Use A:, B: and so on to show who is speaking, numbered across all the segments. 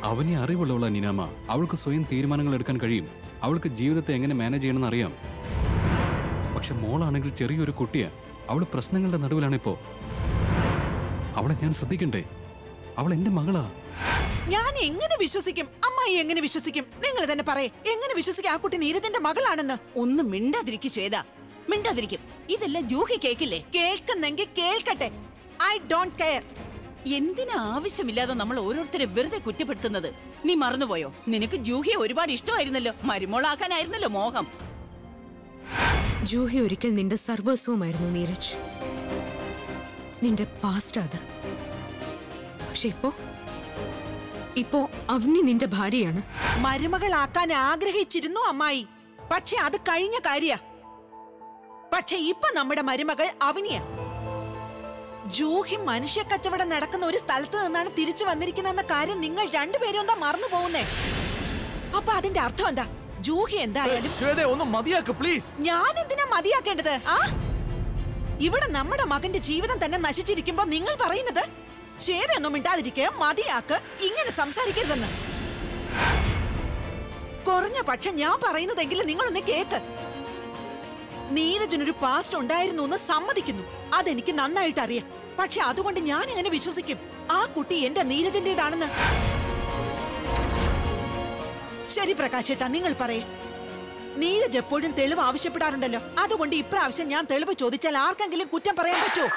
A: അവനെ അറിവുള്ളവളാ നിനാമ അവൾക്ക് സ്വയം തീരുമാനങ്ങൾ എടുക്കാൻ കഴിയും അവൾക്ക് ജീവിതത്തെ എങ്ങനെ മാനേജ് ചെയ്യണമെന്ന് അറിയാം പക്ഷെ മോളാണെങ്കിൽ ചെറിയൊരു കുട്ടിയാ അവൾ പ്രശ്നങ്ങളുടെ നടുവിലാണിപ്പോ അവളെ ഞാൻ ശ്രദ്ധിക്കണ്ടേ അവൾ എന്റെ മകളാ
B: ഞാൻ എങ്ങനെ വിശ്വസിക്കും അമ്മായി എങ്ങനെ വിശ്വസിക്കും നിങ്ങൾ തന്നെ പറയേ എങ്ങനെ വിശ്വസിക്കും ആ കുട്ടി നീരജന്റെ മകളാണെന്ന്
C: ഒന്ന് മിണ്ടാതിരിക്കും ശ്വേത മിണ്ടാതിരിക്കും ഇതെല്ലാം ജൂഹി കേക്കില്ലേ
B: കേൾക്കുന്നെങ്കിൽ കേൾക്കട്ടെ ഐ ഡോണ്ട് കെയർ
C: എന്തിനാ ആവശ്യമില്ലാതെ നമ്മൾ ഓരോരുത്തരെ വെറുതെ കുറ്റപ്പെടുത്തുന്നത് നീ മറന്നുപോയോ നിനക്ക് ജൂഹിയെ ഒരുപാട് ഇഷ്ടമായിരുന്നല്ലോ മരുമോളാക്കാനായിരുന്നല്ലോ മോഹം
D: ജൂഹി ഒരിക്കൽ നിന്റെ സർവസ്വമായിരുന്നു നീരജ് നിന്റെ പാസ്റ്റ് അത് പക്ഷെ ഇപ്പോ ഇപ്പോ അവനി നിന്റെ ഭാര്യയാണ്
B: മരുമകളാക്കാൻ ആഗ്രഹിച്ചിരുന്നു അമ്മായി പക്ഷെ അത് കഴിഞ്ഞ കാര്യ പക്ഷെ ഇപ്പൊ നമ്മുടെ മരുമകൾ അവനിയ ജൂഹി മനുഷ്യ കച്ചവടം നടക്കുന്ന ഒരു സ്ഥലത്ത് നിന്നാണ് തിരിച്ചു വന്നിരിക്കുന്നതെന്ന കാര്യം നിങ്ങൾ രണ്ടുപേരും എന്താ മറന്നു പോകുന്നേ അപ്പൊ അതിന്റെ അർത്ഥം എന്താ ജൂഹി എന്തായാലും
E: ശ്വേത ഒന്ന് മതിയാക്ക് പ്ലീസ്
B: ഞാൻ എന്തിനാ മതിയാക്കേണ്ടത് ആ ഇവിടെ നമ്മുടെ മകന്റെ ജീവിതം തന്നെ നശിച്ചിരിക്കുമ്പോ നിങ്ങൾ പറയുന്നത് ചേരൊന്നും മിണ്ടാതിരിക്കുക മതിയാക്ക് ഇങ്ങനെ സംസാരിക്കരുതെന്ന് കുറഞ്ഞ പക്ഷം ഞാൻ പറയുന്നതെങ്കിലും നിങ്ങളൊന്ന് കേക്ക് നീരജനൊരു പാസ്റ്റ് ഉണ്ടായിരുന്നു എന്ന് സമ്മതിക്കുന്നു അതെനിക്ക് നന്നായിട്ട് അറിയാം പക്ഷെ അതുകൊണ്ട് ഞാൻ എങ്ങനെ വിശ്വസിക്കും ആ കുട്ടി എന്റെ നീരജന്റേതാണെന്ന് ശരി പ്രകാശേട്ടാ നിങ്ങൾ പറയേ നീരജ് എപ്പോഴും തെളിവ് ആവശ്യപ്പെടാറുണ്ടല്ലോ അതുകൊണ്ട് ഇപ്രാവശ്യം ഞാൻ തെളിവ് ചോദിച്ചാൽ ആർക്കെങ്കിലും കുറ്റം പറയാൻ പറ്റുമോ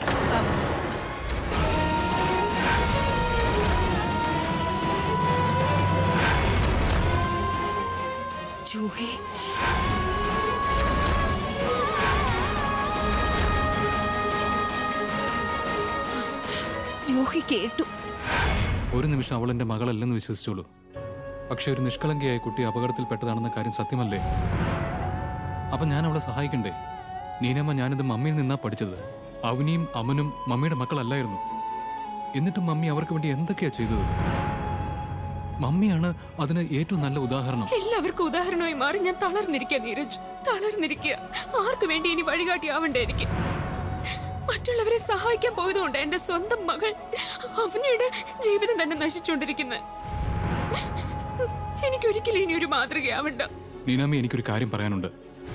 C: ജൂഹി ജൂഹി കേട്ടു
A: ഒരു നിമിഷം അവൾ എന്റെ മകളല്ലെന്ന് വിശ്വസിച്ചോളൂ പക്ഷെ ഒരു നിഷ്കളങ്കയായ കുട്ടി അപകടത്തിൽപ്പെട്ടതാണെന്ന കാര്യം സത്യമല്ലേ അപ്പൊ ഞാൻ അവളെ സഹായിക്കണ്ടേ നീനമ്മ ഞാനിത് മമ്മിയിൽ നിന്നാ പഠിച്ചത് അവനിയും അമനും മമ്മിയുടെ മക്കളല്ലായിരുന്നു എന്നിട്ടും മമ്മി അവർക്ക് വേണ്ടി എന്തൊക്കെയാ ചെയ്തത് മമ്മിയാണ് അതിന് ഏറ്റവും നല്ല ഉദാഹരണം
D: എല്ലാവർക്കും ഉദാഹരണമായി മാറി ഞാൻ തളർന്നിരിക്കുക നീരജ് തളർന്നിരിക്കുക ആർക്കു വേണ്ടി ഇനി വഴികാട്ടിയാവണ്ടേ എനിക്ക് മറ്റുള്ളവരെ സഹായിക്കാൻ പോയതുകൊണ്ട് എന്റെ സ്വന്തം മകൾ അവനയുടെ ജീവിതം തന്നെ നശിച്ചുകൊണ്ടിരിക്കുന്നത് എനിക്കൊരിക്കലും ഇനി ഒരു മാതൃകയാവണ്ട
A: നീനാമ്മ എനിക്കൊരു കാര്യം പറയാനുണ്ട്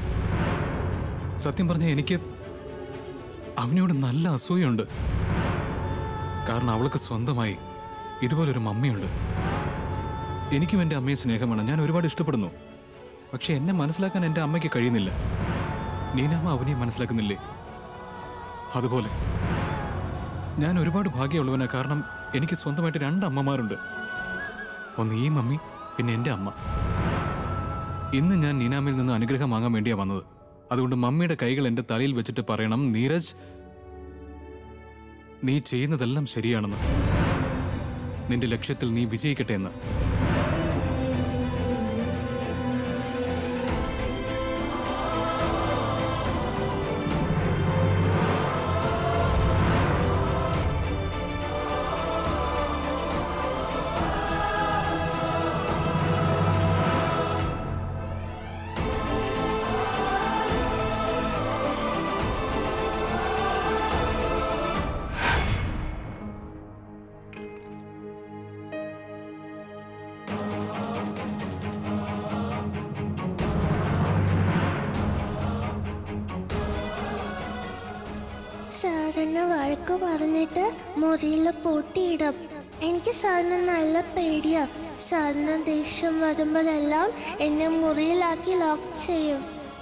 A: സത്യം പറഞ്ഞ എനിക്ക് അവനോട് നല്ല അസൂയുണ്ട് കാരണം അവൾക്ക് സ്വന്തമായി ഇതുപോലൊരു മമ്മിയുണ്ട് എനിക്കും എൻ്റെ അമ്മയെ സ്നേഹമാണ് ഞാൻ ഒരുപാട് ഇഷ്ടപ്പെടുന്നു പക്ഷെ എന്നെ മനസ്സിലാക്കാൻ എൻ്റെ അമ്മയ്ക്ക് കഴിയുന്നില്ല നീനാമ്മ അവനെ മനസ്സിലാക്കുന്നില്ലേ അതുപോലെ ഞാൻ ഒരുപാട് ഭാഗ്യമുള്ളവനാ കാരണം എനിക്ക് സ്വന്തമായിട്ട് രണ്ട് അമ്മമാരുണ്ട് ഒന്ന് ഈ മമ്മി പിന്നെ എൻ്റെ അമ്മ ഇന്ന് ഞാൻ നീനാമിൽ നിന്ന് അനുഗ്രഹം വാങ്ങാൻ വേണ്ടിയാ വന്നത് അതുകൊണ്ട് മമ്മിയുടെ കൈകൾ എന്റെ തലയിൽ വെച്ചിട്ട് പറയണം നീരജ് നീ ചെയ്യുന്നതെല്ലാം ശരിയാണെന്ന് നിന്റെ ലക്ഷ്യത്തിൽ നീ വിജയിക്കട്ടെ എന്ന്
F: സാറിന് വഴക്ക് പറഞ്ഞിട്ട് മുറിയിൽ പൂട്ടിയിടും എനിക്ക് സാറിന് നല്ല പേടിയാ സാറിന് ദേഷ്യം വരുമ്പോഴെല്ലാം എന്നെ മുറിയിലാക്കി ലോക്ക് ചെയ്യും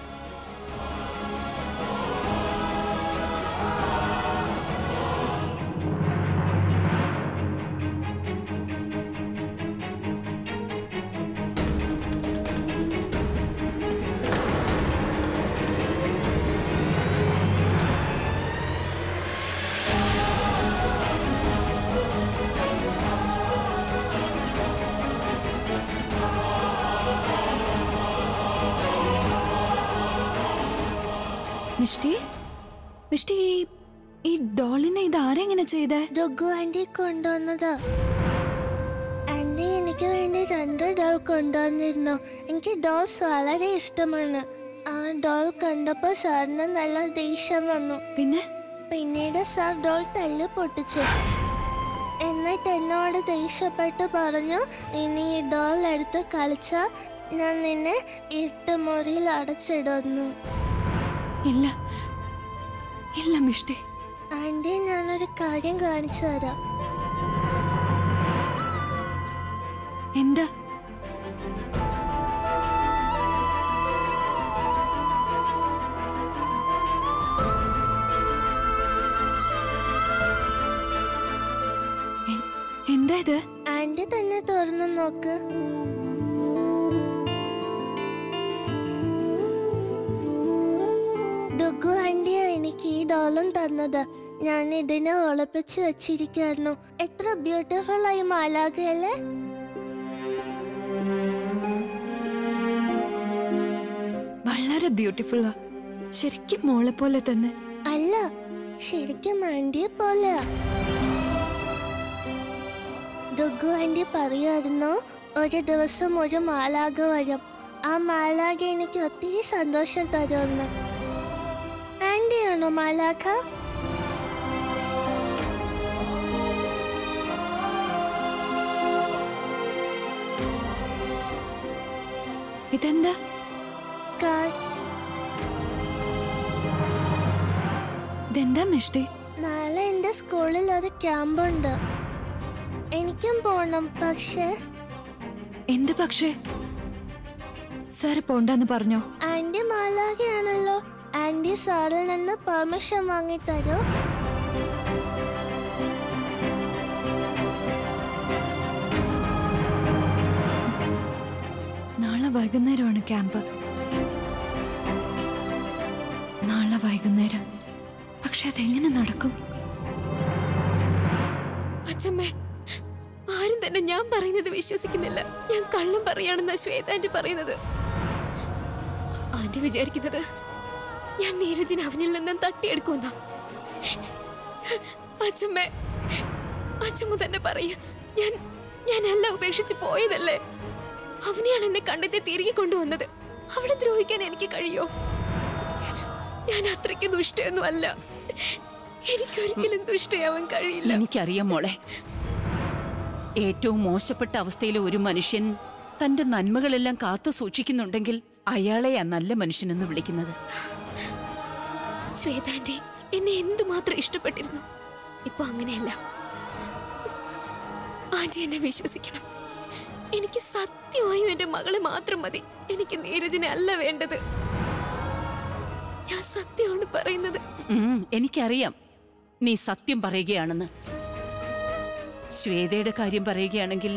G: മിഷ്ടി മിഷ്ടി ഈ ഈ ഡോളിനെ ഇത് ആരെങ്ങനെ ചെയ്തേ
F: ദുഗു ആൻറ്റി കൊണ്ടുവന്നത് ആൻറ്റി എനിക്ക് വേണ്ടി രണ്ട് ഡോൾ കൊണ്ടുവന്നിരുന്നു എനിക്ക് ഡോൾസ് വളരെ ഇഷ്ടമാണ് ആ ഡോൾ കണ്ടപ്പോൾ സാറിന് നല്ല ദേഷ്യം വന്നു
G: പിന്നെ
F: പിന്നീട് സാർ ഡോൾ തല്ല് പൊട്ടിച്ചു എന്നിട്ട് എന്നോട് ദേഷ്യപ്പെട്ട് പറഞ്ഞു ഇനി ഈ ഡോൾ എടുത്ത് കളിച്ചാൽ ഞാൻ നിന്നെ ഇരുട്ടുമുറിയിൽ അടച്ചിടുന്നു
G: ഇല്ല ഇല്ല മിഷ്ടി
F: ആൻറ്റി ഞാനൊരു കാര്യം കാണിച്ചു തരാം
G: എന്താ എ- എന്താ ഇത്
F: ആൻറ്റി തന്നെ തുറന്നു നോക്ക് ഡുഗു ആൻറ്റിയാ എനിക്ക് ഈ ഡോളും തന്നത് ഞാൻ ഇതിനെ ഒളിപ്പിച്ച് വെച്ചിരിക്കായിരുന്നു എത്ര ബ്യൂട്ടിഫുൾ ആയി മാലാഖയല്ലേ
G: വളരെ ബ്യൂട്ടിഫുള്ളാ ശരിക്കും മോളെ പോലെ തന്നെ
F: അല്ല ശരിക്കും ആൻറ്റിയെ പോലെയാ ഡുഗു ആൻറ്റി പറയായിരുന്നു ഒരു ദിവസം ഒരു മാലാഖ വരും ആ മാലാഖ എനിക്ക് ഒത്തിരി സന്തോഷം തരുമെന്ന് ആൻറ്റിയാണോ മാലാഖ
G: ഇതെന്താ
F: കാർഡ്
G: ഇതെന്താ മിഷ്ടി
F: നാളെ എൻ്റെ സ്കൂളിൽ ഒരു ക്യാമ്പുണ്ട് എനിക്കും പോണം പക്ഷേ
G: എന്ത് പക്ഷേ സാറ് പോണ്ടെന്ന് പറഞ്ഞോ
F: ആൻറ്റി മാലാഖയാണല്ലോ ആൻറ്റി സാറിൽ നിന്ന് പെർമിഷൻ വാങ്ങി തരൂ
G: നാളെ വൈകുന്നേരമാണ് ക്യാമ്പ് നാളെ വൈകുന്നേരം പക്ഷെ അതെങ്ങനെ നടക്കും
D: അച്ഛമ്മേ ആരും തന്നെ ഞാൻ പറയുന്നത് വിശ്വസിക്കുന്നില്ല ഞാൻ കള്ളം പറയാണെന്ന ശ്വേത ആന്റി പറയുന്നത് ആന്റി വിചാരിക്കുന്നത് ഞാൻ നീരജിനെ അവനിൽ നിന്നും തട്ടിയെടുക്കുമെന്ന അച്ഛമ്മേ അച്ഛമ്മ തന്നെ പറയ ഞാൻ ഞാനല്ല ഉപേക്ഷിച്ച് പോയതല്ലേ അവനെയാണ് എന്നെ കണ്ടെത്തി തിരികെ കൊണ്ടുവന്നത് അവളെ ദ്രോഹിക്കാൻ എനിക്ക് കഴിയോ ഞാൻ അത്രയ്ക്ക് ദുഷ്ടയൊന്നും അല്ല എനിക്കൊരിക്കലും ദുഷ്ടയാവാൻ കഴിയില്ല
C: എനിക്കറിയാം മോളെ ഏറ്റവും മോശപ്പെട്ട അവസ്ഥയിലെ ഒരു മനുഷ്യൻ തന്റെ നന്മകളെല്ലാം കാത്തു സൂക്ഷിക്കുന്നുണ്ടെങ്കിൽ അയാളെയാ നല്ല മനുഷ്യനെന്ന് വിളിക്കുന്നത്
D: ശ്വേതാന്റി എന്നെ എന്തുമാത്രം ഇഷ്ടപ്പെട്ടിരുന്നു ഇപ്പൊ അങ്ങനെയല്ല ആന്റി എന്നെ വിശ്വസിക്കണം എനിക്ക് സത്യമായും എന്റെ മകളെ മാത്രം മതി എനിക്ക് നീരജിനെ അല്ല വേണ്ടത് ഞാൻ സത്യമാണ് പറയുന്നത്
C: ഉം, എനിക്കറിയാം നീ സത്യം പറയുകയാണെന്ന് ശ്വേതയുടെ കാര്യം പറയുകയാണെങ്കിൽ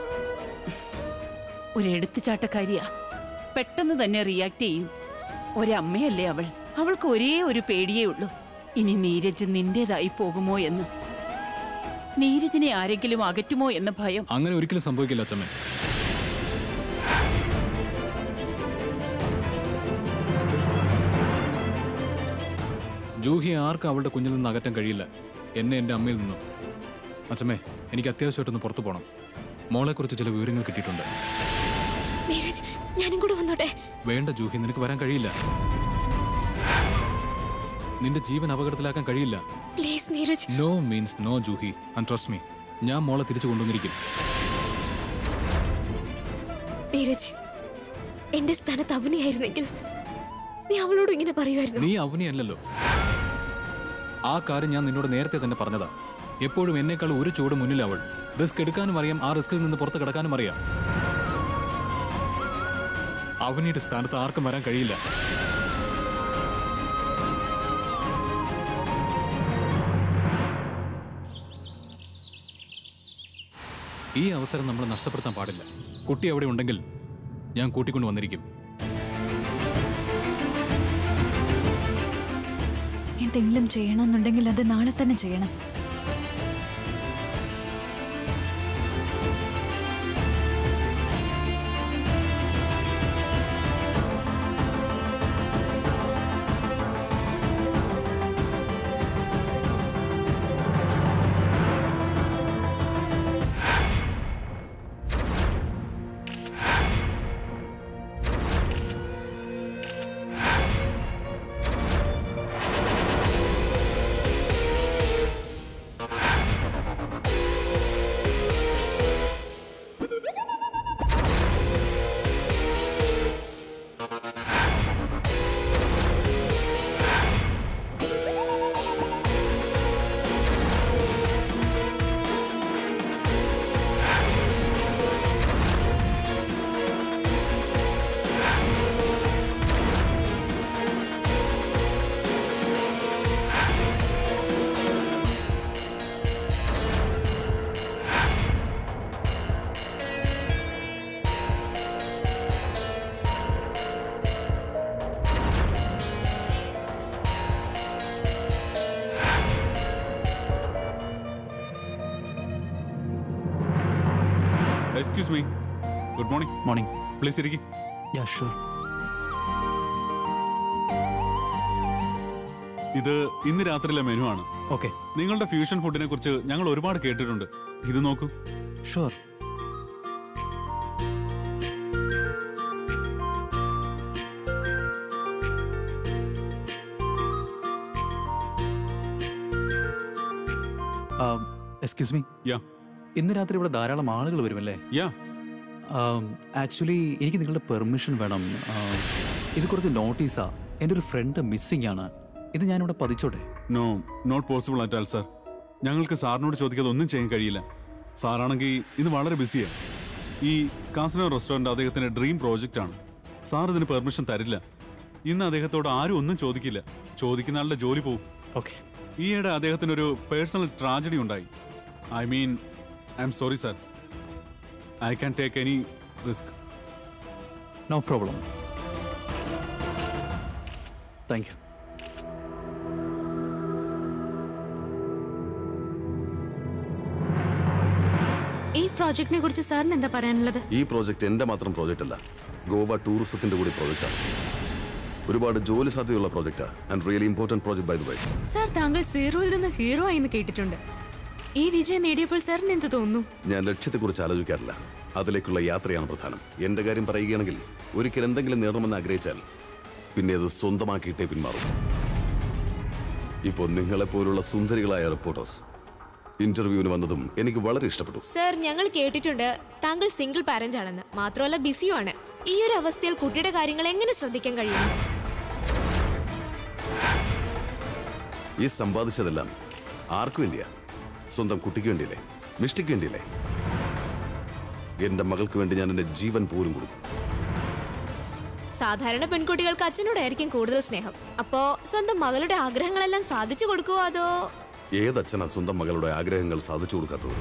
C: ഒരു എടുത്തുചാട്ടക്കാരിയാ പെട്ടെന്ന് തന്നെ റിയാക്ട് ചെയ്യും ഒരമ്മയല്ലേ അവൾ അവൾക്ക് ഒരേ ഒരു പേടിയേ ഉള്ളൂ ഇനി നീരജ് നിന്റേതായി പോകുമോ എന്ന് നീരജിനെ ആരെങ്കിലും അകറ്റുമോ എന്ന ഭയം
A: അങ്ങനെ ഒരിക്കലും സംഭവിക്കില്ല അച്ഛമ്മേ ജൂഹിയെ ആർക്കും അവളുടെ കുഞ്ഞിൽ നിന്ന് അകറ്റാൻ കഴിയില്ല എന്നെ എൻ്റെ അമ്മയിൽ നിന്നും അച്ഛമ്മേ എനിക്ക് അത്യാവശ്യമായിട്ടൊന്ന് പുറത്തു പോകണം മോളെക്കുറിച്ച് ചില വിവരങ്ങൾ കിട്ടിയിട്ടുണ്ട്
D: നീരജ് ഞാനും കൂടെ വന്നോട്ടെ
A: വേണ്ട ജൂഹി നിനക്ക് വരാൻ കഴിയില്ല നിന്റെ ജീവൻ അപകടത്തിലാക്കാൻ കഴിയില്ല
D: please Neeraj
A: no means no Juhi and trust me ഞാൻ മോളെ തിരിച്ചു കൊണ്ടുവന്നിരിക്കും
D: നീരജ് എന്റെ സ്ഥാനത്ത് അവനിയായിരുന്നെങ്കിൽ നീ അവളോട് ഇങ്ങനെ പറയുമായിരുന്നു
A: നീ അവനെയല്ലല്ലോ ആ കാര്യം ഞാൻ നിന്നോട് നേരത്തെ തന്നെ പറഞ്ഞതാ എപ്പോഴും എന്നേക്കാൾ ഒരു ചുവട് മുന്നിൽ അവൾ റിസ്ക് എടുക്കാനും അറിയാം ആ റിസ്കിൽ നിന്ന് പുറത്ത് കിടക്കാനും അറിയാം അവനിയുടെ സ്ഥാനത്ത് ആർക്കും വരാൻ കഴിയില്ല ഈ അവസരം നമ്മൾ നഷ്ടപ്പെടുത്താൻ പാടില്ല കുട്ടി അവിടെ ഉണ്ടെങ്കിൽ ഞാൻ കൂട്ടിക്കൊണ്ട് വന്നിരിക്കും
G: എന്തെങ്കിലും ചെയ്യണമെന്നുണ്ടെങ്കിൽ അത് നാളെ തന്നെ ചെയ്യണം
E: excuse me good morning
H: morning
E: please ഇരിക്കും
H: യാ ഷുവർ
E: ഇത് ഇന്ന് രാത്രിയിലെ മെനു ആണ്
H: ഓക്കെ
E: നിങ്ങളുടെ ഫ്യൂഷൻ ഫുഡിനെ കുറിച്ച് ഞങ്ങൾ ഒരുപാട് കേട്ടിട്ടുണ്ട് ഇത് നോക്കൂ
H: ഷുവർ എക്സ്ക്യൂസ് മീ
E: യാ
H: ഇന്ന് രാത്രി ഇവിടെ ധാരാളം ആളുകൾ വരുമല്ലേ
E: യാ
H: ആക്ച്വലി എനിക്ക് നിങ്ങളുടെ പെർമിഷൻ വേണം ആം, ഇത് കുറച്ച് നോട്ടീസാ എൻ്റെ ഒരു ഫ്രണ്ട് മിസ്സിംഗ് ആണ് ഇത് ഞാനിവിടെ പതിച്ചോട്ടെ
E: no not possible at all sir ഞങ്ങൾക്ക് സാറിനോട് ചോദിക്കാതെ ഒന്നും ചെയ്യാൻ കഴിയില്ല സാറാണെങ്കിൽ ഇന്ന് വളരെ ബിസിയാണ് ഈ കാസിനോ റെസ്റ്റോറൻറ്റ് അദ്ദേഹത്തിന്റെ ഡ്രീം പ്രോജക്റ്റ് ആണ് സാർ ഇതിന് പെർമിഷൻ തരില്ല ഇന്ന് അദ്ദേഹത്തോട് ആരും ഒന്നും ചോദിക്കില്ല ചോദിക്കുന്ന ആളുടെ ജോലി പോകും
H: ഓക്കെ
E: ഈയിടെ അദ്ദേഹത്തിന് ഒരു പേഴ്സണൽ ട്രാജഡി ഉണ്ടായി I mean I'm sorry sir I can take any risk
H: no problem thank you
D: ഈ പ്രോജക്റ്റിനെ കുറിച്ച് സാറിന് എന്താ പറയാനുള്ളത്
I: ഈ പ്രോജക്റ്റ് എൻ്റെ മാത്രം പ്രോജക്റ്റ് അല്ല ഗോവ ടൂറിസത്തിന്റെ കൂടി പ്രോജക്റ്റാണ് ഒരുപാട് ജോലി സാധ്യതയുള്ള പ്രോജക്റ്റാണ് and really important project by the way
D: sir താങ്കൾ സീറോയിൽ നിന്ന് ഹീറോ ആയെന്ന് കേട്ടിട്ടുണ്ട് ഈ വിജയം നേടിയപ്പോൾ സാറിന് എന്ത് തോന്നുന്നു
I: ഞാൻ ലക്ഷ്യത്തെക്കുറിച്ച് ആലോചിക്കാറില്ല അതിലേക്കുള്ള യാത്രയാണ് പ്രധാനം എൻ്റെ കാര്യം പറയുകയാണെങ്കിൽ ഒരിക്കൽ എന്തെങ്കിലും നേടണമെന്ന് ആഗ്രഹിച്ചാൽ പിന്നെ അത് സ്വന്തമാക്കിയിട്ടേ പിന്മാറും ഇപ്പോൾ നിങ്ങളെപ്പോലുള്ള സുന്ദരികളായ റിപ്പോർട്ടേഴ്സ് ഇന്റർവ്യൂവിന് വന്നതും എനിക്ക് വളരെ ഇഷ്ടപ്പെട്ടു
J: സർ ഞങ്ങൾ കേട്ടിട്ടുണ്ട് താങ്കൾ സിംഗിൾ പാരന്റ് ആണെന്ന് മാത്രമല്ല ബിസിയുമാണ് ഈ ഒരു അവസ്ഥയിൽ കുട്ടിയുടെ കാര്യങ്ങൾ എങ്ങനെ ശ്രദ്ധിക്കാൻ കഴിയും
I: ഈ സമ്പാദിച്ചതെല്ലാം ആർക്കു വേണ്ടിയാ സ്വന്തം കുട്ടിക്ക് വേണ്ടിയല്ലേ മിഷ്ടിക്ക് വേണ്ടിയല്ലേ എന്റെ മകൾക്ക് വേണ്ടി ഞാൻ എന്റെ ജീവൻ പോലും കൊടുക്കും
J: സാധാരണ പെൺകുട്ടികൾക്ക് അച്ഛനോടായിരിക്കും കൂടുതൽ സ്നേഹം അപ്പോ സ്വന്തം മകളുടെ ആഗ്രഹങ്ങളെല്ലാം സാധിച്ചു കൊടുക്കുവോ അതോ
I: ഏതച്ഛനാ സ്വന്തം മകളുടെ ആഗ്രഹങ്ങൾ സാധിച്ചു കൊടുക്കാത്തത്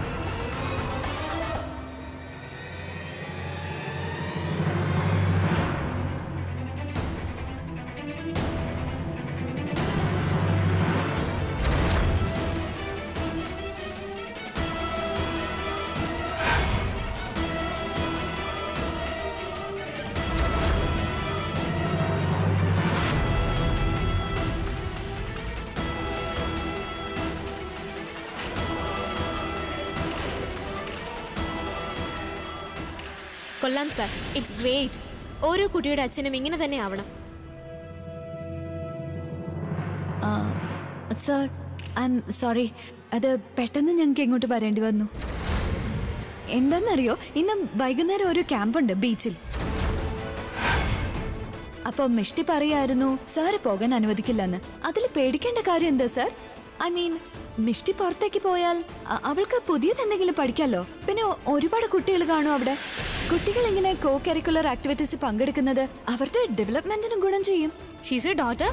J: കൊള്ളാം സർ ഇറ്റ്സ് ഗ്രേറ്റ് ഓരോ കുട്ടിയുടെ അച്ഛനും ഇങ്ങനെ തന്നെ ആവണം
G: സർ ഐ എം സോറി അത് പെട്ടെന്ന് ഞങ്ങൾക്ക് ഇങ്ങോട്ട് വരേണ്ടി വന്നു എന്താണെന്നറിയോ ഇന്ന് വൈകുന്നേരം ഒരു ക്യാമ്പുണ്ട് ബീച്ചിൽ അപ്പൊ മിഷ്ടി പറയായിരുന്നു സാറ് പോകാൻ അനുവദിക്കില്ലെന്ന് അതിൽ പേടിക്കേണ്ട കാര്യം എന്താ സർ ഐ മീൻ മിഷ്ടി പുറത്തേക്ക് പോയാൽ അ- അവൾക്ക് പുതിയത് എന്തെങ്കിലും പഠിക്കാലോ പിന്നെ ഒ- ഒരുപാട് കുട്ടികൾ കാണും അവിടെ കുട്ടികൾ ഇങ്ങനെ കോ കരിക്കുലർ ആക്ടിവിറ്റീസ് പങ്കെടുക്കുന്നത് അവരുടെ ഡെവലപ്മെന്റിനും ഗുണം ചെയ്യും
J: she's a daughter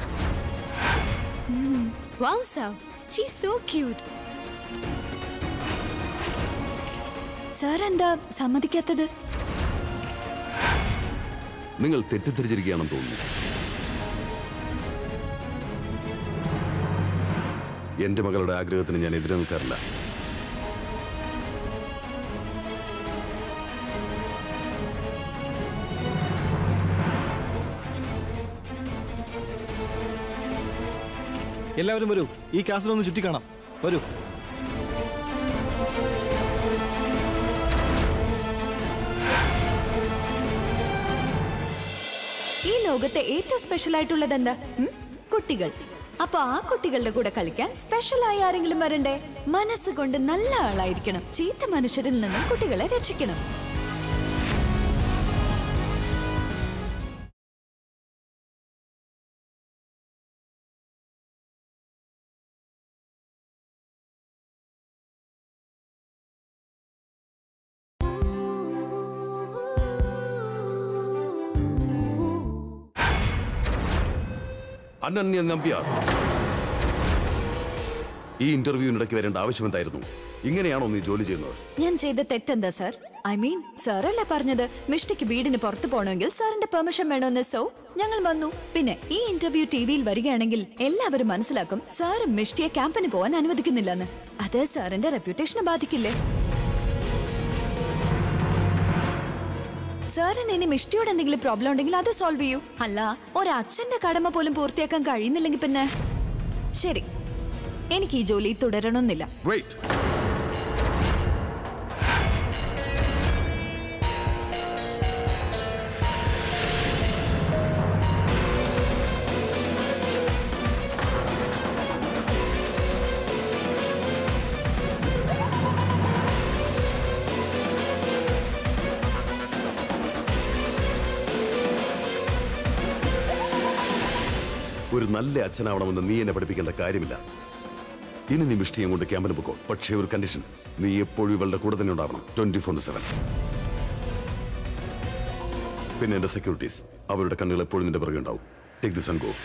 J: wow sir she's so cute
G: sir എന്താ സമ്മതിക്കാത്തത്
I: നിങ്ങൾ തെറ്റിദ്ധരിച്ചിരിക്കുകയാണെന്ന് തോന്നുന്നു എന്റെ മകളുടെ ആഗ്രഹത്തിന് ഞാൻ എതിരെ നിൽക്കാറില്ല
K: എല്ലാവരും വരൂ ഈ കാസിലൊന്ന് ചുറ്റിക്കാണാം വരൂ
G: ഈ ലോകത്തെ ഏറ്റവും സ്പെഷ്യൽ ആയിട്ടുള്ളത് എന്താ ഉം? കുട്ടികൾ അപ്പൊ ആ കുട്ടികളുടെ കൂടെ കളിക്കാൻ സ്പെഷ്യൽ ആയി ആരെങ്കിലും വരണ്ടേ മനസ്സുകൊണ്ട് നല്ല ആളായിരിക്കണം ചീത്ത മനുഷ്യരിൽ നിന്നും കുട്ടികളെ രക്ഷിക്കണം
I: അനന്യ നമ്പ്യാർ ഈ ഇന്റർവ്യൂവിനിടയ്ക്ക് വരേണ്ട ആവശ്യം എന്തായിരുന്നു ഇങ്ങനെയാണോ നീ ജോലി ചെയ്യുന്നത്
G: ഞാൻ ചെയ്ത തെറ്റെന്താ സർ ഐ മീൻ സാറല്ല പറഞ്ഞത് മിഷ്ടിക്ക് വീടിന് പുറത്തു പോകണമെങ്കിൽ സാറിന്റെ പെർമിഷൻ വേണമെന്ന് സോ ഞങ്ങൾ വന്നു പിന്നെ ഈ ഇന്റർവ്യൂ ടി വിയിൽ വരികയാണെങ്കിൽ എല്ലാവരും മനസ്സിലാക്കും സാറ് മിഷ്ടിയെ ക്യാമ്പിന് പോകാൻ അനുവദിക്കുന്നില്ലെന്ന് അത് സാറിന്റെ റെപ്യൂട്ടേഷനെ ബാധിക്കില്ലേ സാറിന് ഇനി മിഷ്ടിയോട് എന്തെങ്കിലും പ്രോബ്ലം ഉണ്ടെങ്കിൽ അത് സോൾവ് ചെയ്യൂ അല്ല ഒരച്ഛന്റെ കടമ പോലും പൂർത്തിയാക്കാൻ കഴിയുന്നില്ലെങ്കിൽ പിന്നെ ശരി എനിക്ക് ഈ ജോലി തുടരണമെന്നില്ല
I: വെയിറ്റ് ഒരു നല്ല അച്ഛനാവണമെന്ന് നീ എന്നെ പഠിപ്പിക്കേണ്ട കാര്യമില്ല ഇനി നീ മിഷ്ടിയും കൊണ്ട് ക്യാമ്പിന് പോക്കോ പക്ഷേ ഒരു കണ്ടീഷൻ നീ എപ്പോഴും ഇവളുടെ കൂടെ തന്നെ ഉണ്ടാവണം ട്വന്റി ഫോർ സെവൻ പിന്നെ എന്റെ സെക്യൂരിറ്റീസ് അവരുടെ കണ്ണുകൾ എപ്പോഴും നിന്റെ പിറകെ ഉണ്ടാവും ടേക്ക് ദിസ് ആൻഡ് ഗോ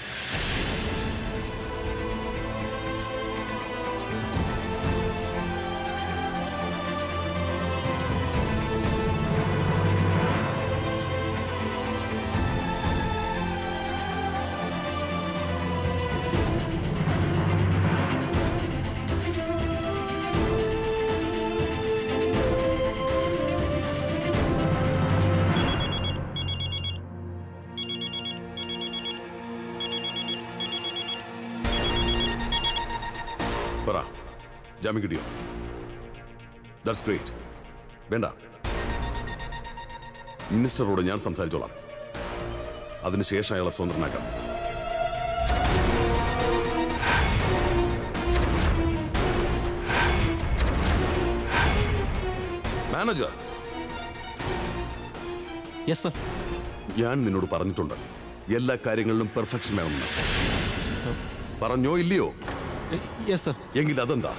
I: പറ ജാമ്യം കിട്ടിയോ ദാറ്റ്സ് ഗ്രേറ്റ് വേണ്ട മിനിസ്റ്ററോട് ഞാൻ സംസാരിച്ചോളാം അതിനുശേഷം അയാളെ സ്വതന്ത്രനാക്കാം മാനേജർ
K: യെസ് സർ
I: ഞാൻ നിന്നോട് പറഞ്ഞിട്ടുണ്ട് എല്ലാ കാര്യങ്ങളിലും പെർഫെക്ഷൻ വേണമെന്ന് പറഞ്ഞോ ഇല്ലയോ
K: യെസ് സർ
I: എങ്കിൽ അതെന്താ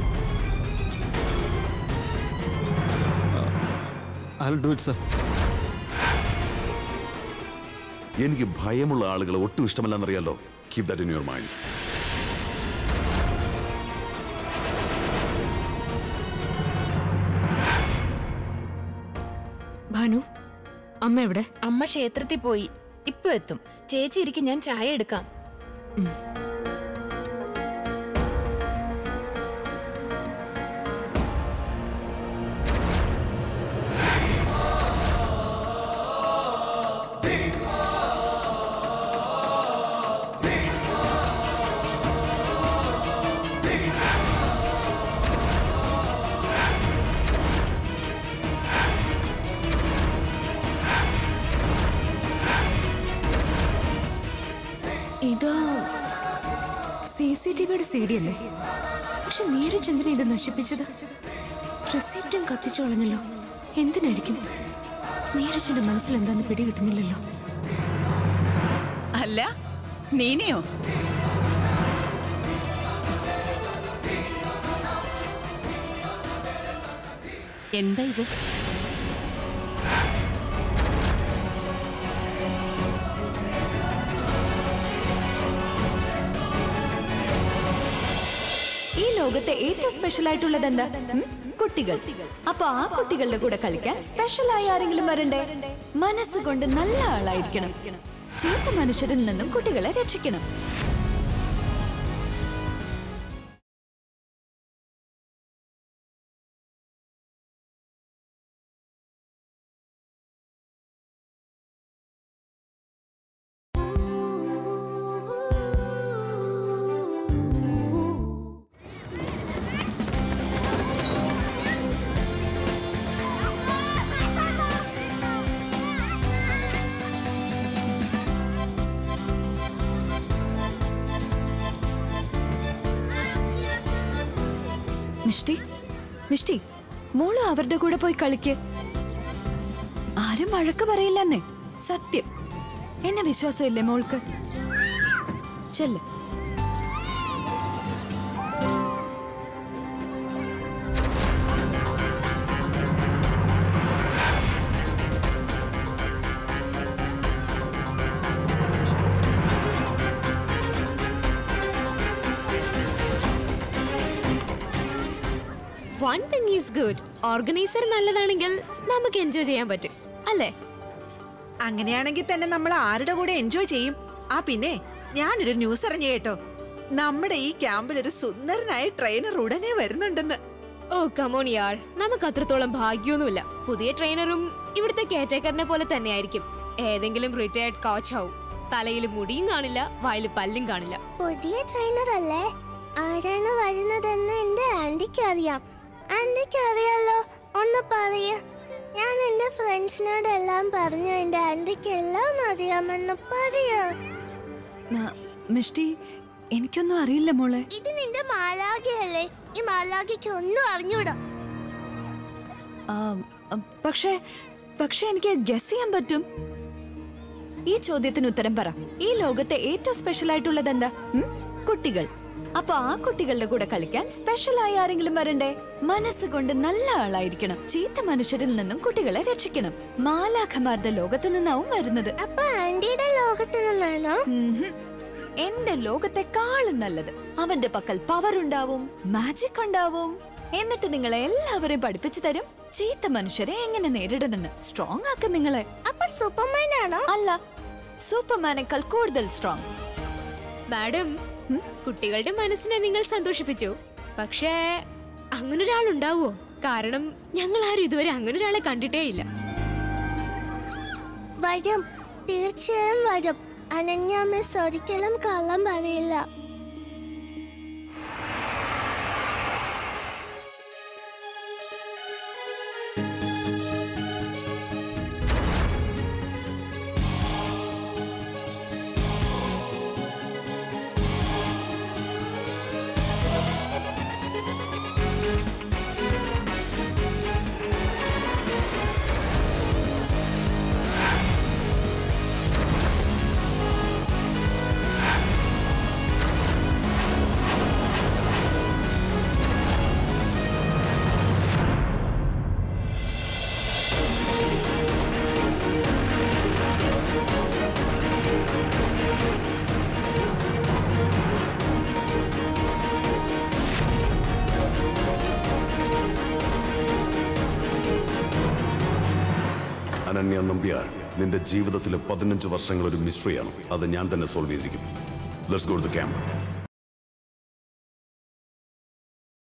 K: ഐ ഡു ഇറ്റ് സർ
I: എനിക്ക് ഭയമുള്ള ആളുകളെ ഒട്ടും ഇഷ്ടമല്ലെന്നറിയാലോ keep that in your mind
D: Bhanu അമ്മ എവിടെ
L: അമ്മ ക്ഷേത്രത്തിൽ പോയി ഇപ്പൊ എത്തും ചേച്ചി ഇരിക്കും ഞാൻ ചായ എടുക്കാം
D: ഇതാ സി സി ടി വിയുടെ സി ഡി അല്ലേ പക്ഷെ നീരജ് എന്തിനാ ഇത് നശിപ്പിച്ചത് റെസിപ്റ്റും കത്തിച്ചു കളഞ്ഞല്ലോ എന്തിനായിരിക്കും നീരജിന്റെ മനസ്സിൽ എന്താന്ന് പിടികിട്ടുന്നില്ലല്ലോ
C: അല്ല നീനയോ എന്താ ഇത്
G: ഈ ലോകത്തെ ഏറ്റവും സ്പെഷ്യൽ ആയിട്ടുള്ളത് എന്താ ഉം? കുട്ടികൾ അപ്പൊ ആ കുട്ടികളുടെ കൂടെ കളിക്കാൻ സ്പെഷ്യൽ ആയി ആരെങ്കിലും വരണ്ടേ മനസ്സുകൊണ്ട് നല്ല ആളായിരിക്കണം ചീത്ത മനുഷ്യരിൽ നിന്നും കുട്ടികളെ രക്ഷിക്കണം മിഷ്ടി മിഷ്ടി മോള് അവരുടെ കൂടെ പോയി കളിക്ക് ആരും വഴക്ക് പറയില്ലെന്നേ സത്യം എന്നെ വിശ്വാസമില്ലേ മോൾക്ക് ചെല്ല്
J: one thing is good organiser നല്ലതാണെങ്കിൽ നമുക്ക് എൻജോയ് ചെയ്യാൻ പറ്റും അല്ലേ
B: അങ്ങനെയാണെങ്കിൽ തന്നെ നമ്മൾ ആരുടെ കൂടെ എൻജോയ് ചെയ്യും ആ പിന്നെ ഞാനൊരു ന്യൂസ് അറിഞ്ഞു കേട്ടോ നമ്മുടെ ഈ ക്യാമ്പിൽ ഒരു സുന്ദരനായ ട്രെയിനർ ഉടനെ വരുന്നുണ്ടെന്ന്
J: ഓ കമോൺ യാർ നമുക്ക് അത്രത്തോളം ഭാഗ്യമൊന്നുമില്ല പുതിയ ട്രെയിനറും ഇവിടുത്തെ കെയർടേക്കറിനെ പോലെ തന്നെയായിരിക്കും ഏതെങ്കിലും റിട്ടയർഡ് കോച്ച് ആവും തലയിൽ മുടിയും കാണില്ല വായിൽ പല്ലും കാണില്ല
F: പുതിയ ട്രെയിനർ അല്ലേ ആരാണ് വരുന്നതെന്ന് എന്റെ ആന്റിക്ക് അറിയാം ആന്റിക്ക് അറിയാലോ ഒന്ന് പറയ ഞാൻ എന്റെ ഫ്രണ്ട്സിനോട് എല്ലാം പറഞ്ഞു എന്റെ ആന്റിക്ക് എല്ലാം അറിയാമെന്ന് പറയാ
G: മ- മിഷ്ടി എനിക്കൊന്നും അറിയില്ല മോളെ
F: ഇത് നിന്റെ മാലാഖയല്ലേ ഈ മാലാഖയ്ക്ക് ഒന്നും അറിഞ്ഞൂടാ
G: ആ, ആ, പക്ഷേ പക്ഷേ എനിക്ക് ഗസ് ചെയ്യാൻ പറ്റും ഈ ചോദ്യത്തിന് ഉത്തരം പറ ഈ ലോകത്തെ ഏറ്റവും സ്പെഷ്യൽ ആയിട്ടുള്ളത് എന്താ ഉം? കുട്ടികൾ അപ്പൊ ആ കുട്ടികളുടെ കൂടെ കളിക്കാൻ സ്പെഷ്യൽ ആയി ആരെങ്കിലും വരണ്ടേ മനസ്സുകൊണ്ട് നല്ല ആളായിരിക്കണം ചീത്ത മനുഷ്യരിൽ നിന്നും കുട്ടികളെ രക്ഷിക്കണം മാലാഖമാരുടെ ലോകത്ത് നിന്നാവും വരുന്നത്
F: അപ്പൊ ആന്റിയുടെ ലോകത്ത് നിന്നാണോ
G: ഉംഹും. എന്റെ ലോകത്തെക്കാളും നല്ലത് അവന്റെ പക്കൽ പവർ ഉണ്ടാവും മാജിക് ഉണ്ടാവും എന്നിട്ട് നിങ്ങളെ എല്ലാവരെയും പഠിപ്പിച്ചു തരും ചീത്ത മനുഷ്യരെ എങ്ങനെ നേരിടണമെന്ന് സ്ട്രോങ് ആക്കും നിങ്ങളെ
F: അപ്പൊ സൂപ്പർമാൻ ആണോ
G: അല്ല സൂപ്പർമാനേക്കാൾ കൂടുതൽ സ്ട്രോങ്
J: മാഡം കുട്ടികളുടെ മനസ്സിനെ നിങ്ങൾ സന്തോഷിപ്പിച്ചു പക്ഷേ അങ്ങനൊരാൾ ഉണ്ടാവോ കാരണം ഞങ്ങൾ ആരും ഇതുവരെ അങ്ങനൊരാളെ കണ്ടിട്ടേ ഇല്ല
F: വരും തീർച്ചയായും വരും അനന്യ മിസ് ഒരിക്കലും കള്ളം പറയില്ല
I: അനന്യ നമ്പ്യാർ നിന്റെ ജീവിതത്തിലെ പതിനഞ്ച് വർഷങ്ങൾ ഒരു മിസ്റ്ററിയാണ് അത് ഞാൻ തന്നെ സോൾവ് ചെയ്തിരിക്കും let's go to the camp